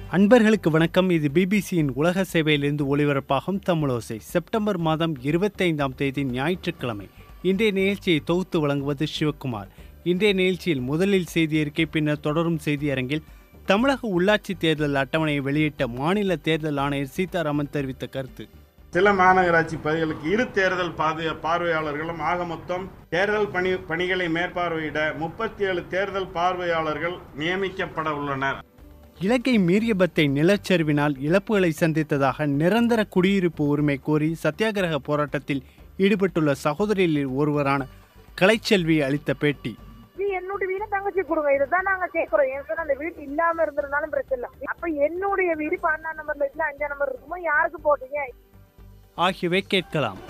அன்பர்களுக்கு வணக்கம் இது பிபிசியின் உலக சேவையிலிருந்து ஒளிபரப்பாகும் தமிழோசை செப்டம்பர் மாதம் இருபத்தைந்தாம் தேதி ஞாயிற்றுக்கிழமை இன்றைய நிகழ்ச்சியை தொகுத்து வழங்குவது சிவக்குமார் இன்றைய நிகழ்ச்சியில் முதலில் செய்தி அறிக்கை பின்னர் தொடரும் செய்தி அரங்கில் தமிழக உள்ளாட்சி தேர்தல் அட்டவணையை வெளியிட்ட மாநில தேர்தல் ஆணையர் சீதாராமன் தெரிவித்த கருத்து சில மாநகராட்சி பகுதிகளுக்கு இரு தேர்தல் பாது பார்வையாளர்களும் ஆக மொத்தம் தேர்தல் பணி பணிகளை மேற்பார்வையிட முப்பத்தி ஏழு தேர்தல் பார்வையாளர்கள் நியமிக்கப்பட உள்ளனர் இலங்கை மீரியபத்தை நிலச்சரிவினால் இழப்புகளை சந்தித்ததாக நிரந்தர குடியிருப்பு உரிமை கோரி சத்தியாகிரக போராட்டத்தில் ஈடுபட்டுள்ள சகோதரிகளில் ஒருவரான கலைச்செல்வி அளித்த பேட்டி இது என்னோட வீடு தங்கச்சி கொடுங்க இதுதான் நாங்க கேக்குறோம் ஏன் சொன்னா அந்த வீட்டு இல்லாம இருந்திருந்தாலும் பிரச்சனை இல்லை அப்ப என்னுடைய வீடு பன்னெண்டாம் நம்பர்ல இல்ல அஞ்சாம் நம்பர் இருக்குமோ யாருக்கு போட்டீங்க ஆகியவை கேட்கலாம்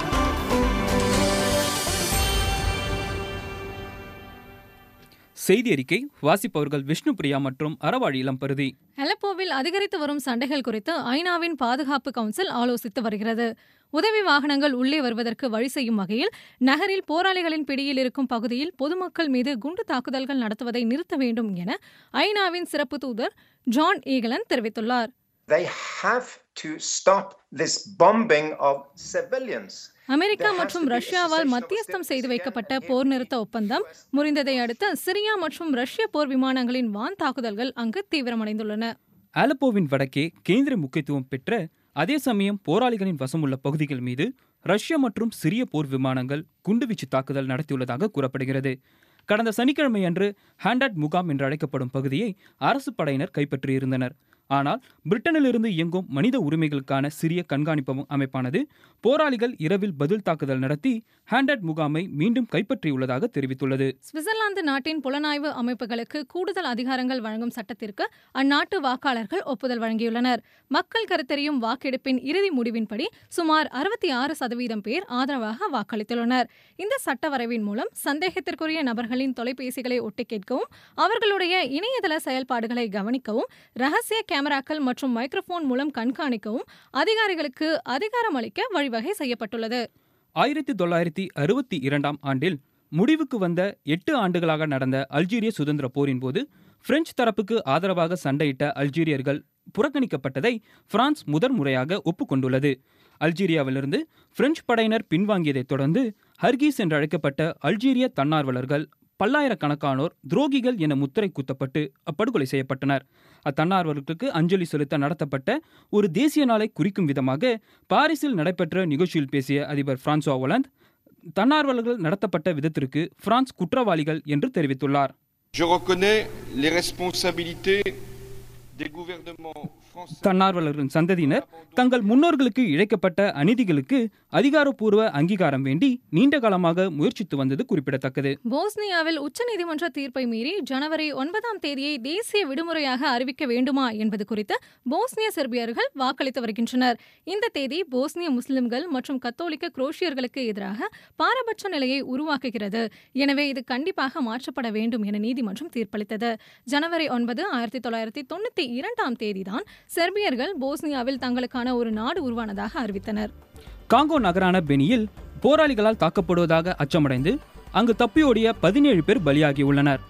செய்தி அறிக்கை வாசிப்பவர்கள் விஷ்ணு பிரியா மற்றும் அறவாழி இளம்பருதி அலப்போவில் அதிகரித்து வரும் சண்டைகள் குறித்து ஐநாவின் பாதுகாப்பு கவுன்சில் ஆலோசித்து வருகிறது உதவி வாகனங்கள் உள்ளே வருவதற்கு வழி செய்யும் வகையில் நகரில் போராளிகளின் பிடியில் இருக்கும் பகுதியில் பொதுமக்கள் மீது குண்டு தாக்குதல்கள் நடத்துவதை நிறுத்த வேண்டும் என ஐநாவின் சிறப்பு தூதர் ஜான் ஈகலன் தெரிவித்துள்ளார் They have to stop this bombing of civilians. அமெரிக்கா There has மற்றும் to be a ரஷ்யாவால் cessation of மத்தியஸ்தம் hostilities செய்து again வைக்கப்பட்ட and போர் here நிறுத்த we ஒப்பந்தம் request- முறிந்ததை அடுத்து சிரியா மற்றும் ரஷ்ய போர் விமானங்களின் வான் தாக்குதல்கள் அங்கு தீவிரமடைந்துள்ளன ஆலப்போவின் வடக்கே கேந்திர முக்கியத்துவம் பெற்ற அதே சமயம் போராளிகளின் வசமுள்ள பகுதிகள் மீது ரஷ்ய மற்றும் சிறிய போர் விமானங்கள் குண்டுவீச்சு தாக்குதல் நடத்தியுள்ளதாக கூறப்படுகிறது கடந்த சனிக்கிழமை அன்று ஹேண்டட் முகாம் என்று அழைக்கப்படும் பகுதியை அரசு படையினர் கைப்பற்றியிருந்தனர் ஆனால் பிரிட்டனிலிருந்து இயங்கும் மனித உரிமைகளுக்கான சிறிய கண்காணிப்பு அமைப்பானது போராளிகள் இரவில் பதில் தாக்குதல் நடத்தி ஹேண்டட் முகாமை மீண்டும் கைப்பற்றியுள்ளதாக தெரிவித்துள்ளது சுவிட்சர்லாந்து நாட்டின் புலனாய்வு அமைப்புகளுக்கு கூடுதல் அதிகாரங்கள் வழங்கும் சட்டத்திற்கு அந்நாட்டு வாக்காளர்கள் ஒப்புதல் வழங்கியுள்ளனர் மக்கள் கருத்தறியும் வாக்கெடுப்பின் இறுதி முடிவின்படி சுமார் அறுபத்தி ஆறு சதவீதம் பேர் ஆதரவாக வாக்களித்துள்ளனர் இந்த சட்ட வரைவின் மூலம் சந்தேகத்திற்குரிய நபர்களின் தொலைபேசிகளை ஒட்டு கேட்கவும் அவர்களுடைய இணையதள செயல்பாடுகளை கவனிக்கவும் ரகசிய கேமராக்கள் மற்றும் மைக்ரோஃபோன் மூலம் கண்காணிக்கவும் அதிகாரிகளுக்கு அதிகாரம் அளிக்க வழிவகை செய்யப்பட்டுள்ளது ஆயிரத்தி தொள்ளாயிரத்தி அறுபத்தி இரண்டாம் ஆண்டில் முடிவுக்கு வந்த எட்டு ஆண்டுகளாக நடந்த அல்ஜீரிய சுதந்திர போரின் போது பிரெஞ்சு தரப்புக்கு ஆதரவாக சண்டையிட்ட அல்ஜீரியர்கள் புறக்கணிக்கப்பட்டதை பிரான்ஸ் முதற் முறையாக ஒப்புக்கொண்டுள்ளது அல்ஜீரியாவிலிருந்து பிரெஞ்சு படையினர் பின்வாங்கியதைத் தொடர்ந்து ஹர்கீஸ் என்று அழைக்கப்பட்ட அல்ஜீரிய தன்னார்வலர்கள் பல்லாயிரக்கணக்கானோர் துரோகிகள் என முத்திரை குத்தப்பட்டு படுகொலை செய்யப்பட்டனர் அத்தன்னார்வலர்களுக்கு அஞ்சலி செலுத்த நடத்தப்பட்ட ஒரு தேசிய நாளை குறிக்கும் விதமாக பாரிஸில் நடைபெற்ற நிகழ்ச்சியில் பேசிய அதிபர் பிரான்சுவா ஒலந்த் தன்னார்வலர்கள் நடத்தப்பட்ட விதத்திற்கு பிரான்ஸ் குற்றவாளிகள் என்று தெரிவித்துள்ளார் Je reconnais les responsabilités des gouvernements français. தன்னார்வலர்களின் சந்ததியினர் தங்கள் முன்னோர்களுக்கு இழைக்கப்பட்ட அநீதிகளுக்கு அதிகாரப்பூர்வ அங்கீகாரம் வேண்டி நீண்ட காலமாக முயற்சித்து வந்தது குறிப்பிடத்தக்கது போஸ்னியாவில் உச்சநீதிமன்ற தீர்ப்பை மீறி ஜனவரி ஒன்பதாம் தேதியை தேசிய விடுமுறையாக அறிவிக்க வேண்டுமா என்பது குறித்து போஸ்னிய செர்பியர்கள் வாக்களித்து வருகின்றனர் இந்த தேதி போஸ்னிய முஸ்லிம்கள் மற்றும் கத்தோலிக்க குரோஷியர்களுக்கு எதிராக பாரபட்ச நிலையை உருவாக்குகிறது எனவே இது கண்டிப்பாக மாற்றப்பட வேண்டும் என நீதிமன்றம் தீர்ப்பளித்தது ஜனவரி ஒன்பது ஆயிரத்தி தொள்ளாயிரத்தி தொண்ணூத்தி இரண்டாம் தேதிதான் செர்பியர்கள் போஸ்னியாவில் தங்களுக்கான ஒரு நாடு உருவானதாக அறிவித்தனர் காங்கோ நகரான பெனியில் போராளிகளால் தாக்கப்படுவதாக அச்சமடைந்து அங்கு தப்பியோடிய பதினேழு பேர் பலியாகியுள்ளனர்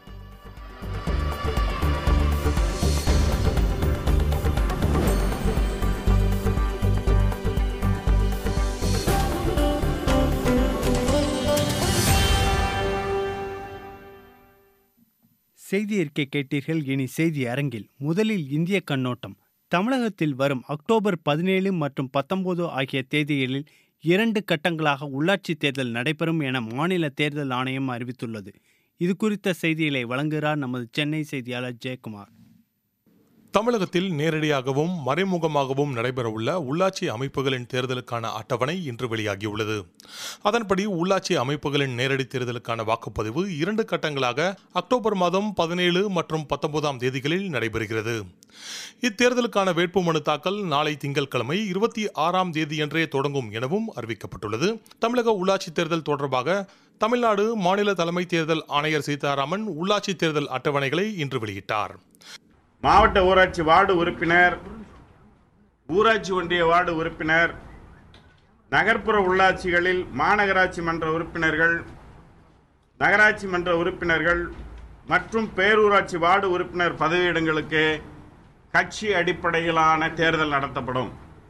செய்தி அறிக்கை கேட்டீர்கள் இனி செய்தி அரங்கில் முதலில் இந்திய கண்ணோட்டம் தமிழகத்தில் வரும் அக்டோபர் பதினேழு மற்றும் பத்தொன்பது ஆகிய தேதிகளில் இரண்டு கட்டங்களாக உள்ளாட்சி தேர்தல் நடைபெறும் என மாநில தேர்தல் ஆணையம் அறிவித்துள்ளது இது குறித்த செய்திகளை வழங்குகிறார் நமது சென்னை செய்தியாளர் ஜெயக்குமார் தமிழகத்தில் நேரடியாகவும் மறைமுகமாகவும் நடைபெறவுள்ள உள்ளாட்சி அமைப்புகளின் தேர்தலுக்கான அட்டவணை இன்று வெளியாகியுள்ளது அதன்படி உள்ளாட்சி அமைப்புகளின் நேரடி தேர்தலுக்கான வாக்குப்பதிவு இரண்டு கட்டங்களாக அக்டோபர் மாதம் பதினேழு மற்றும் பத்தொன்பதாம் தேதிகளில் நடைபெறுகிறது இத்தேர்தலுக்கான வேட்புமனு தாக்கல் நாளை திங்கட்கிழமை இருபத்தி ஆறாம் தேதியன்றே தொடங்கும் எனவும் அறிவிக்கப்பட்டுள்ளது தமிழக உள்ளாட்சி தேர்தல் தொடர்பாக தமிழ்நாடு மாநில தலைமை தேர்தல் ஆணையர் சீதாராமன் உள்ளாட்சி தேர்தல் அட்டவணைகளை இன்று வெளியிட்டார் மாவட்ட ஊராட்சி வார்டு உறுப்பினர் ஊராட்சி ஒன்றிய வார்டு உறுப்பினர் நகர்ப்புற உள்ளாட்சிகளில் மாநகராட்சி மன்ற உறுப்பினர்கள் நகராட்சி மன்ற உறுப்பினர்கள் மற்றும் பேரூராட்சி வார்டு உறுப்பினர் பதவியிடங்களுக்கு கட்சி அடிப்படையிலான தேர்தல் நடத்தப்படும்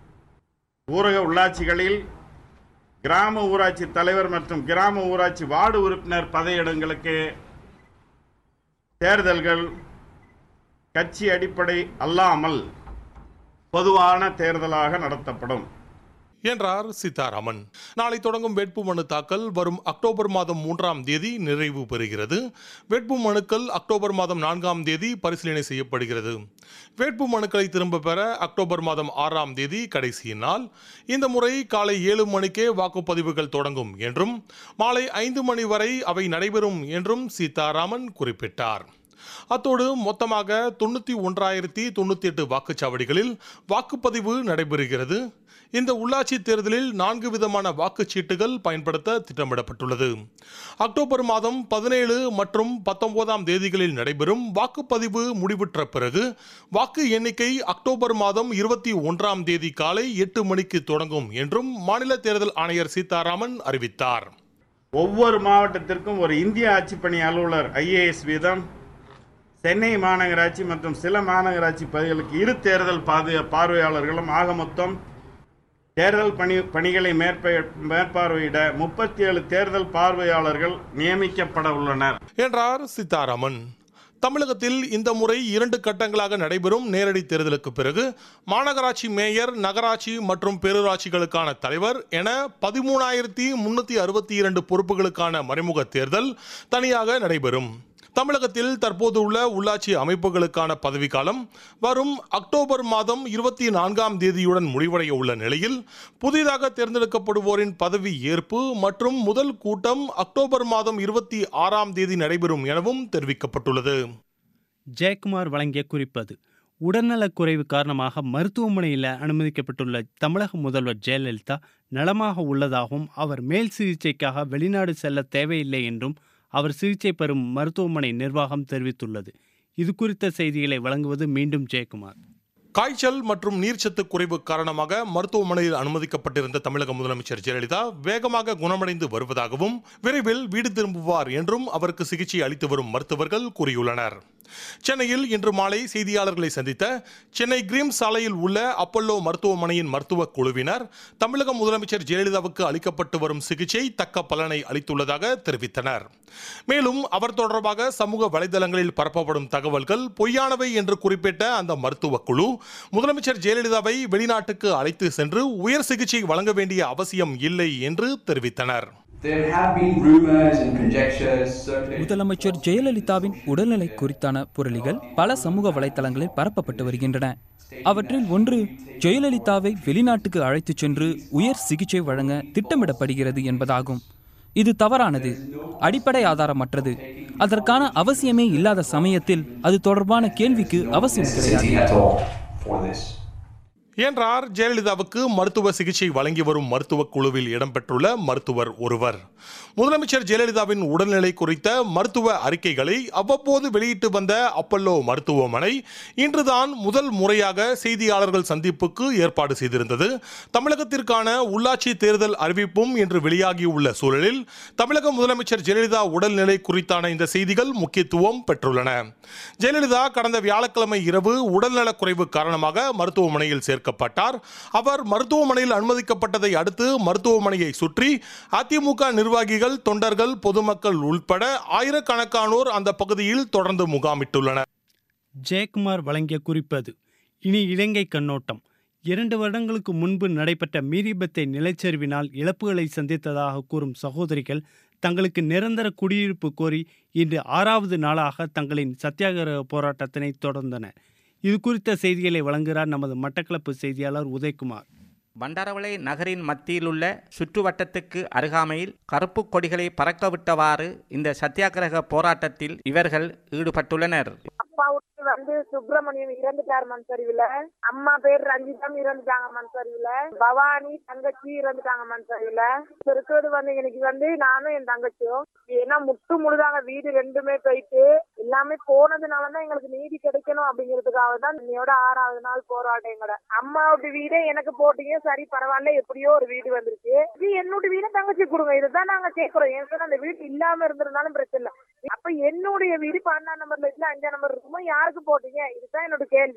ஊரக உள்ளாட்சிகளில் கிராம ஊராட்சி தலைவர் மற்றும் கிராம ஊராட்சி வார்டு உறுப்பினர் பதவியிடங்களுக்கு தேர்தல்கள் கட்சி அடிப்படை அல்லாமல் பொதுவான தேர்தலாக நடத்தப்படும் என்றார் சீதாராமன் நாளை தொடங்கும் வேட்புமனு தாக்கல் வரும் அக்டோபர் மாதம் மூன்றாம் தேதி நிறைவு பெறுகிறது வேட்புமனுக்கள் அக்டோபர் மாதம் நான்காம் தேதி பரிசீலனை செய்யப்படுகிறது வேட்புமனுக்களை திரும்ப பெற அக்டோபர் மாதம் ஆறாம் தேதி கடைசி நாள் இந்த முறை காலை ஏழு மணிக்கே வாக்குப்பதிவுகள் தொடங்கும் என்றும் மாலை ஐந்து மணி வரை அவை நடைபெறும் என்றும் சீதாராமன் குறிப்பிட்டார் அத்தோடு மொத்தமாக தொண்ணூற்றி ஒன்றாயிரத்தி தொண்ணூற்றி எட்டு வாக்குச்சாவடிகளில் வாக்குப்பதிவு நடைபெறுகிறது இந்த உள்ளாட்சி தேர்தலில் நான்கு விதமான வாக்குச்சீட்டுகள் பயன்படுத்த திட்டமிடப்பட்டுள்ளது அக்டோபர் மாதம் பதினேழு மற்றும் பத்தொன்பதாம் தேதிகளில் நடைபெறும் வாக்குப்பதிவு முடிவுற்ற பிறகு வாக்கு எண்ணிக்கை அக்டோபர் மாதம் இருபத்தி ஒன்றாம் தேதி காலை எட்டு மணிக்கு தொடங்கும் என்றும் மாநில தேர்தல் ஆணையர் சீதாராமன் அறிவித்தார் ஒவ்வொரு மாவட்டத்திற்கும் ஒரு இந்திய ஆட்சிப்பணி அலுவலர் ஐஏஎஸ் வீதம் சென்னை மாநகராட்சி மற்றும் சில மாநகராட்சி பகுதிகளுக்கு இரு தேர்தல் பாது பார்வையாளர்களும் ஆக மொத்தம் தேர்தல் பணி பணிகளை மேற்ப மேற்பார்வையிட முப்பத்தி ஏழு தேர்தல் பார்வையாளர்கள் நியமிக்கப்பட உள்ளனர் என்றார் சீதாராமன் தமிழகத்தில் இந்த முறை இரண்டு கட்டங்களாக நடைபெறும் நேரடி தேர்தலுக்கு பிறகு மாநகராட்சி மேயர் நகராட்சி மற்றும் பேரூராட்சிகளுக்கான தலைவர் என பதிமூணாயிரத்தி முன்னூற்றி அறுபத்தி இரண்டு பொறுப்புகளுக்கான மறைமுக தேர்தல் தனியாக நடைபெறும் தமிழகத்தில் தற்போது உள்ள உள்ளாட்சி அமைப்புகளுக்கான பதவிக்காலம் வரும் அக்டோபர் மாதம் இருபத்தி நான்காம் தேதியுடன் முடிவடைய உள்ள நிலையில் புதிதாக தேர்ந்தெடுக்கப்படுவோரின் பதவி ஏற்பு மற்றும் முதல் கூட்டம் அக்டோபர் மாதம் இருபத்தி ஆறாம் தேதி நடைபெறும் எனவும் தெரிவிக்கப்பட்டுள்ளது ஜெயக்குமார் வழங்கிய குறிப்பது உடல்நலக் குறைவு காரணமாக மருத்துவமனையில் அனுமதிக்கப்பட்டுள்ள தமிழக முதல்வர் ஜெயலலிதா நலமாக உள்ளதாகவும் அவர் மேல் சிகிச்சைக்காக வெளிநாடு செல்ல தேவையில்லை என்றும் அவர் சிகிச்சை பெறும் மருத்துவமனை நிர்வாகம் தெரிவித்துள்ளது இது குறித்த செய்திகளை வழங்குவது மீண்டும் ஜெயக்குமார் காய்ச்சல் மற்றும் நீர்ச்சத்து குறைவு காரணமாக மருத்துவமனையில் அனுமதிக்கப்பட்டிருந்த தமிழக முதலமைச்சர் ஜெயலலிதா வேகமாக குணமடைந்து வருவதாகவும் விரைவில் வீடு திரும்புவார் என்றும் அவருக்கு சிகிச்சை அளித்து வரும் மருத்துவர்கள் கூறியுள்ளனர் சென்னையில் இன்று மாலை செய்தியாளர்களை சந்தித்த சென்னை கிரீம் சாலையில் உள்ள அப்பல்லோ மருத்துவமனையின் மருத்துவ குழுவினர் தமிழக முதலமைச்சர் ஜெயலலிதாவுக்கு அளிக்கப்பட்டு வரும் சிகிச்சை தக்க பலனை அளித்துள்ளதாக தெரிவித்தனர் மேலும் அவர் தொடர்பாக சமூக வலைதளங்களில் பரப்பப்படும் தகவல்கள் பொய்யானவை என்று குறிப்பிட்ட அந்த மருத்துவ குழு முதலமைச்சர் ஜெயலலிதாவை வெளிநாட்டுக்கு அழைத்து சென்று உயர் சிகிச்சை வழங்க வேண்டிய அவசியம் இல்லை என்று தெரிவித்தனர் There have been rumors and conjectures circulating. முதலமைச்சர் ஜெயலலிதாவின் உடல்நிலை குறித்தான புரளிகள் பல சமூக வலைத்தளங்களில் பரப்பப்பட்டு வருகின்றன அவற்றில் ஒன்று ஜெயலலிதாவை வெளிநாட்டுக்கு அழைத்துச் சென்று உயர் சிகிச்சை வழங்க திட்டமிடப்படுகிறது என்பதாகும் இது தவறானது அடிப்படை ஆதாரமற்றது அதற்கான அவசியமே இல்லாத சமயத்தில் அது தொடர்பான கேள்விக்கு அவசியம் கிடையாது City at all for this. என்றார் ஜெயலலிதாவுக்கு மருத்துவ சிகிச்சை வழங்கி வரும் மருத்துவ குழுவில் இடம்பெற்றுள்ள மருத்துவர் ஒருவர் முதலமைச்சர் ஜெயலலிதாவின் உடல்நிலை குறித்த மருத்துவ அறிக்கைகளை அவ்வப்போது வெளியிட்டு வந்த அப்பல்லோ மருத்துவமனை இன்றுதான் முதல் முறையாக செய்தியாளர்கள் சந்திப்புக்கு ஏற்பாடு செய்திருந்தது தமிழகத்திற்கான உள்ளாட்சி தேர்தல் அறிவிப்பும் இன்று வெளியாகியுள்ள சூழலில் தமிழக முதலமைச்சர் ஜெயலலிதா உடல்நிலை குறித்தான இந்த செய்திகள் முக்கியத்துவம் பெற்றுள்ளன ஜெயலலிதா கடந்த வியாழக்கிழமை இரவு உடல்நலக் குறைவு காரணமாக மருத்துவமனையில் சேர்க்கப்பட்டார் அவர் மருத்துவமனையில் அனுமதிக்கப்பட்டதை அடுத்து மருத்துவமனையை சுற்றி அதிமுக நிர்வாகிகள் தொண்டர்கள் பொதுமக்கள் உள்பட ஆயிரக்கணக்கானோர் அந்த பகுதியில் தொடர்ந்து முகாமிட்டுள்ளனர் ஜெயக்குமார் வழங்கிய குறிப்பது இனி இலங்கை கண்ணோட்டம் இரண்டு வருடங்களுக்கு முன்பு நடைபெற்ற மீரிபத்தை நிலச்சரிவினால் இழப்புகளை சந்தித்ததாக கூறும் சகோதரிகள் தங்களுக்கு நிரந்தர குடியிருப்பு கோரி இன்று ஆறாவது நாளாக தங்களின் சத்தியாகிரக போராட்டத்தினை தொடர்ந்தனர் இது குறித்த செய்திகளை வழங்குகிறார் நமது மட்டக்களப்பு செய்தியாளர் உதயகுமார் பண்டாரவளை நகரின் மத்தியிலுள்ள சுற்றுவட்டத்துக்கு அருகாமையில் கருப்பு கொடிகளை பறக்கவிட்டவாறு இந்த சத்தியாகிரக போராட்டத்தில் இவர்கள் ஈடுபட்டுள்ளனர் அப்பா விட்டு வந்து சுப்பிரமணியம் இறந்துட்டார் மண் சரிவுல அம்மா பேர் ரஞ்சிதம் இறந்துட்டாங்க மண் சரிவுல பவானி தங்கச்சி இறந்துட்டாங்க மண் சரிவுல இப்ப இருக்கிறது வந்து இன்னைக்கு வந்து நானும் என் தங்கச்சியும் ஏன்னா முட்டு முழுதாங்க வீடு ரெண்டுமே போயிட்டு எல்லாமே போனதுனாலதான் எங்களுக்கு நீதி கிடைக்கணும் அப்படிங்கிறதுக்காக தான் இன்னையோட ஆறாவது நாள் போராட்டம் எங்கட அம்மாவோட வீடே எனக்கு போட்டீங்க சரி பரவாயில்ல எப்படியோ ஒரு வீடு வந்துருச்சு இது என்னோட வீட தங்கச்சி கொடுங்க இதுதான் நாங்க கேட்கிறோம் ஏன் சொன்னா அந்த வீடு இல்லாம இருந்திருந்தாலும் பிரச்சனை இல்லை அப்ப என்னுடைய வீடு பன்னெண்டாம் நம்பர்ல இல்ல அஞ்சாம் நம்பர் இருக்குமோ யாருக்கு போட்டீங்க இதுதான் என்னோட கேள்வி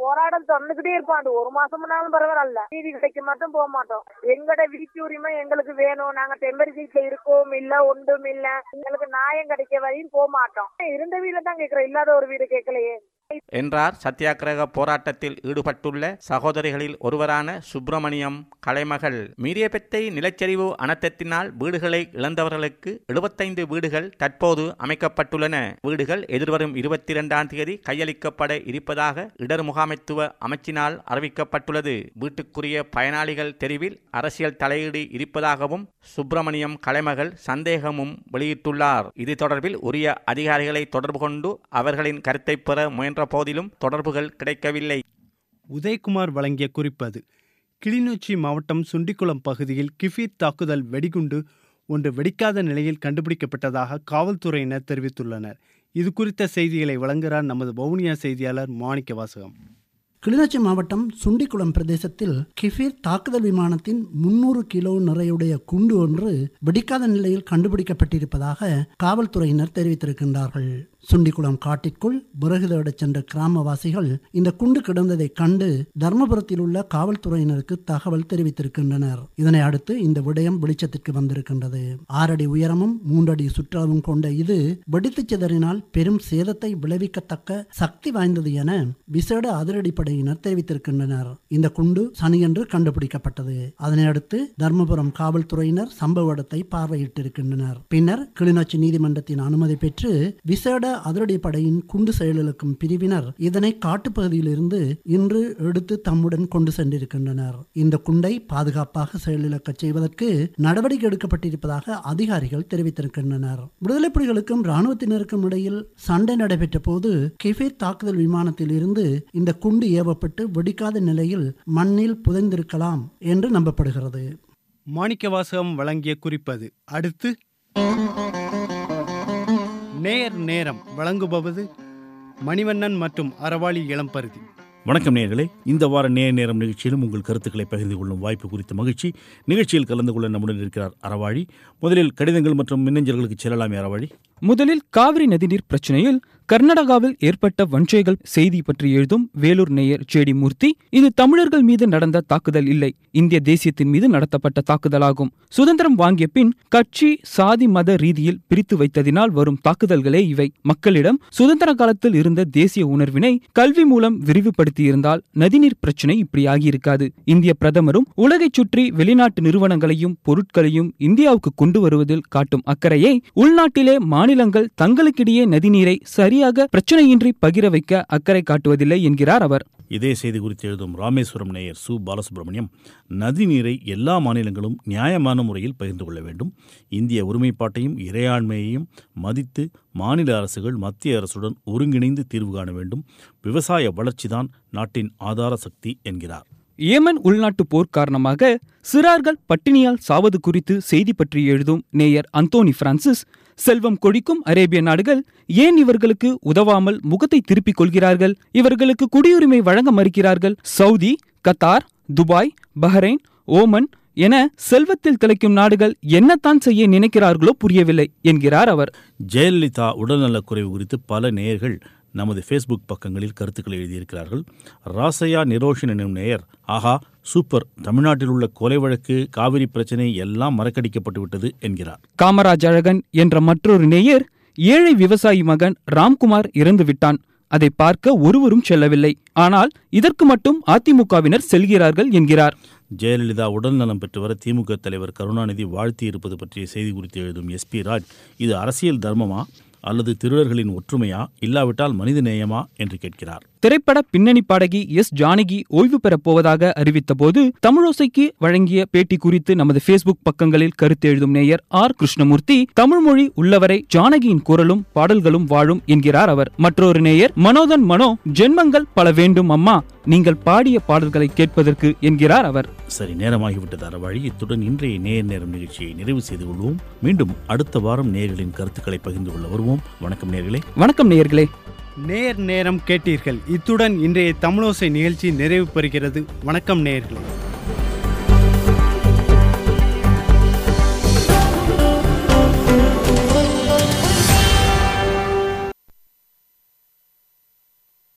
போராட்டம் தொடர்ந்துகிட்டே இருப்போம் அது ஒரு மாசம்னாலும் பரவாயில்ல நீதி கிடைக்க மட்டும் போக மாட்டோம் எங்கட வீட்டு உரிமை எங்களுக்கு வேணும் நாங்க டெம்பரி சீட்ல இருக்கோம் இல்ல ஒன்றும் இல்ல எங்களுக்கு நியாயம் கிடைக்க வரையும் போக மாட்டோம் இருந்த வீட்டுல தான் கேக்குறோம் இல்லாத ஒரு வீடு கேட்கலையே என்றார் சத்தியாகிரக போராட்டத்தில் ஈடுபட்டுள்ள சகோதரிகளில் ஒருவரான சுப்பிரமணியம் கலைமகள் மீரியபெத்தை நிலச்சரிவு அனர்த்தத்தினால் வீடுகளை இழந்தவர்களுக்கு எழுபத்தைந்து வீடுகள் தற்போது அமைக்கப்பட்டுள்ளன வீடுகள் எதிர்வரும் இருபத்தி இரண்டாம் தேதி கையளிக்கப்பட இருப்பதாக இடர் முகாமைத்துவ அமைச்சினால் அறிவிக்கப்பட்டுள்ளது வீட்டுக்குரிய பயனாளிகள் தெரிவில் அரசியல் தலையீடு இருப்பதாகவும் சுப்பிரமணியம் கலைமகள் சந்தேகமும் வெளியிட்டுள்ளார் இது தொடர்பில் உரிய அதிகாரிகளை தொடர்பு கொண்டு அவர்களின் கருத்தை பெற முயன்ற போதிலும் தொடர்புகள் கிடைக்கவில்லை உதயகுமார் வழங்கிய குறிப்பது கிளிநொச்சி மாவட்டம் சுண்டிக்குளம் பகுதியில் கிஃபீத் தாக்குதல் வெடிகுண்டு ஒன்று வெடிக்காத நிலையில் கண்டுபிடிக்கப்பட்டதாக காவல்துறையினர் தெரிவித்துள்ளனர் இது குறித்த செய்திகளை வழங்குகிறார் நமது வவுனியா செய்தியாளர் மாணிக்க வாசகம் கிளிநொச்சி மாவட்டம் சுண்டிக்குளம் பிரதேசத்தில் கிஃபீர் தாக்குதல் விமானத்தின் முன்னூறு கிலோ நிறையுடைய குண்டு ஒன்று வெடிக்காத நிலையில் கண்டுபிடிக்கப்பட்டிருப்பதாக காவல்துறையினர் தெரிவித்திருக்கின்றார்கள் சுண்டிக்குளம் காட்டிற்குள் விறகு தேடச் சென்ற கிராமவாசிகள் இந்த குண்டு கிடந்ததை கண்டு தர்மபுரத்தில் உள்ள காவல்துறையினருக்கு தகவல் தெரிவித்திருக்கின்றனர் இதனை அடுத்து இந்த விடயம் வெளிச்சத்திற்கு வந்திருக்கின்றது ஆறடி உயரமும் மூன்றடி சுற்றளவும் கொண்ட இது வெடித்துச் சிதறினால் பெரும் சேதத்தை விளைவிக்கத்தக்க சக்தி வாய்ந்தது என விசேட அதிரடிப்படையினர் தெரிவித்திருக்கின்றனர் இந்த குண்டு சனியன்று கண்டுபிடிக்கப்பட்டது அதனை அடுத்து தர்மபுரம் காவல்துறையினர் சம்பவ இடத்தை பார்வையிட்டிருக்கின்றனர் பின்னர் கிளிநொச்சி நீதிமன்றத்தின் அனுமதி பெற்று விசேட அதிரடிப்படையின் குண்டு செயலிழக்கும் பிரிவினர் இதனை காட்டுப்பகுதியிலிருந்து இன்று எடுத்து தம்முடன் கொண்டு சென்றிருக்கின்றனர் இந்த குண்டை பாதுகாப்பாக செயலிழக்க செய்வதற்கு நடவடிக்கை எடுக்கப்பட்டிருப்பதாக அதிகாரிகள் தெரிவித்திருக்கின்றனர் விடுதலை புலிகளுக்கும் இராணுவத்தினருக்கும் இடையில் சண்டை நடைபெற்ற போது கிஃபேத் தாக்குதல் விமானத்தில் இருந்து இந்த குண்டு ஏவப்பட்டு வெடிக்காத நிலையில் மண்ணில் புதைந்திருக்கலாம் என்று நம்பப்படுகிறது மாணிக்க வாசகம் வழங்கிய குறிப்பது அடுத்து நேர் நேரம் வழங்குபவது மணிவண்ணன் மற்றும் அறவாளி இளம்பருதி வணக்கம் நேயர்களே இந்த வார நேர் நேரம் நிகழ்ச்சியிலும் உங்கள் கருத்துக்களை பகிர்ந்து கொள்ளும் வாய்ப்பு குறித்த மகிழ்ச்சி நிகழ்ச்சியில் கலந்து கொள்ள நம்முடன் இருக்கிறார் அறவாழி முதலில் கடிதங்கள் மற்றும் மின்னஞ்சல்களுக்கு செல்லலாமே அறவாழி முதலில் காவிரி நதிநீர் பிரச்சனையில் கர்நாடகாவில் ஏற்பட்ட வன்செய்கள் செய்தி பற்றி எழுதும் வேலூர் நேயர் ஜேடி மூர்த்தி இது தமிழர்கள் மீது நடந்த தாக்குதல் இல்லை இந்திய தேசியத்தின் மீது நடத்தப்பட்ட தாக்குதலாகும் சுதந்திரம் வாங்கிய பின் கட்சி சாதி மத ரீதியில் பிரித்து வைத்ததினால் வரும் தாக்குதல்களே இவை மக்களிடம் சுதந்திர காலத்தில் இருந்த தேசிய உணர்வினை கல்வி மூலம் விரிவுபடுத்தியிருந்தால் நதிநீர் பிரச்சனை இப்படி ஆகியிருக்காது இந்திய பிரதமரும் உலகைச் சுற்றி வெளிநாட்டு நிறுவனங்களையும் பொருட்களையும் இந்தியாவுக்கு கொண்டு வருவதில் காட்டும் அக்கறையை உள்நாட்டிலே மாநிலங்கள் தங்களுக்கிடையே நதிநீரை சரியாக பிரச்சனையின்றி பகிர வைக்க அக்கறை காட்டுவதில்லை என்கிறார் அவர் இதே செய்தி குறித்து எழுதும் ராமேஸ்வரம் நேயர் சு பாலசுப்ரமணியம் நதிநீரை எல்லா மாநிலங்களும் நியாயமான முறையில் பகிர்ந்து கொள்ள வேண்டும் இந்திய ஒருமைப்பாட்டையும் இறையாண்மையையும் மதித்து மாநில அரசுகள் மத்திய அரசுடன் ஒருங்கிணைந்து தீர்வு காண வேண்டும் விவசாய வளர்ச்சிதான் நாட்டின் ஆதார சக்தி என்கிறார் ஏமன் உள்நாட்டு போர் காரணமாக சிறார்கள் பட்டினியால் சாவது குறித்து செய்தி பற்றி எழுதும் நேயர் அந்தோனி பிரான்சிஸ் செல்வம் கொழிக்கும் அரேபிய நாடுகள் ஏன் இவர்களுக்கு உதவாமல் முகத்தை திருப்பிக் கொள்கிறார்கள் இவர்களுக்கு குடியுரிமை வழங்க மறுக்கிறார்கள் Saudi Qatar Dubai Bahrain Oman என செல்வத்தில் திளைக்கும் நாடுகள் என்னத்தான் செய்ய நினைக்கிறார்களோ புரியவில்லை என்கிறார் அவர் ஜெயலலிதா உடல்நலக் குறைவு குறித்து பல நேயர்கள் நமது ஃபேஸ்புக் பக்கங்களில் கருத்துக்களை எழுதியிருக்கிறார்கள் ராசையா நிரோஷன் எனும் நேயர் ஆஹா சூப்பர் தமிழ்நாட்டில் உள்ள கொலை வழக்கு காவிரி பிரச்சனை எல்லாம் மறக்கடிக்கப்பட்டு விட்டது என்கிறார் காமராஜ் அழகன் என்ற மற்றொரு நேயர் ஏழை விவசாயி மகன் ராம்குமார் இறந்து விட்டான் அதை பார்க்க ஒருவரும் செல்லவில்லை ஆனால் இதற்கு மட்டும் அதிமுகவினர் செல்கிறார்கள் என்கிறார் ஜெயலலிதா உடல்நலம் பெற்று வர திமுக தலைவர் கருணாநிதி வாழ்த்தி இருப்பது பற்றிய செய்தி குறித்து எழுதும் எஸ்பி ராஜ் இது அரசியல் தர்மமா அல்லது திருடர்களின் ஒற்றுமையா இல்லாவிட்டால் மனித நேயமா என்று கேட்கிறார் திரைப்பட பின்னணி பாடகி எஸ் ஜானகி ஓய்வு பெறப் போவதாக அறிவித்தபோது தமிழோசைக்கு வழங்கிய பேட்டி குறித்து நமது ஃபேஸ்புக் பக்கங்களில் கருத்து எழுதும் நேயர் ஆர் கிருஷ்ணமூர்த்தி தமிழ் மொழி உள்ளவரை ஜானகியின் குரலும் பாடல்களும் வாழும் என்கிறார் அவர் மற்றொரு நேயர் மனோதன் மனோ ஜென்மங்கள் பல வேண்டும் அம்மா நீங்கள் பாடிய பாடல்களை கேட்பதற்கு என்கிறார் அவர் சரி நேரமாகிவிட்டது அறவாழி இத்துடன் இன்றைய நேர் நேரம் நிகழ்ச்சியை நிறைவு செய்து கொள்வோம் மீண்டும் அடுத்த வாரம் நேயர்களின் கருத்துக்களை பகிர்ந்து கொள்ள வருவோம் வணக்கம் நேர்களே வணக்கம் நேயர்களே நேர் நேரம் கேட்டீர்கள் இத்துடன் இன்றைய தமிழோசை நிகழ்ச்சி நிறைவு பெறுகிறது வணக்கம் நேயர்களே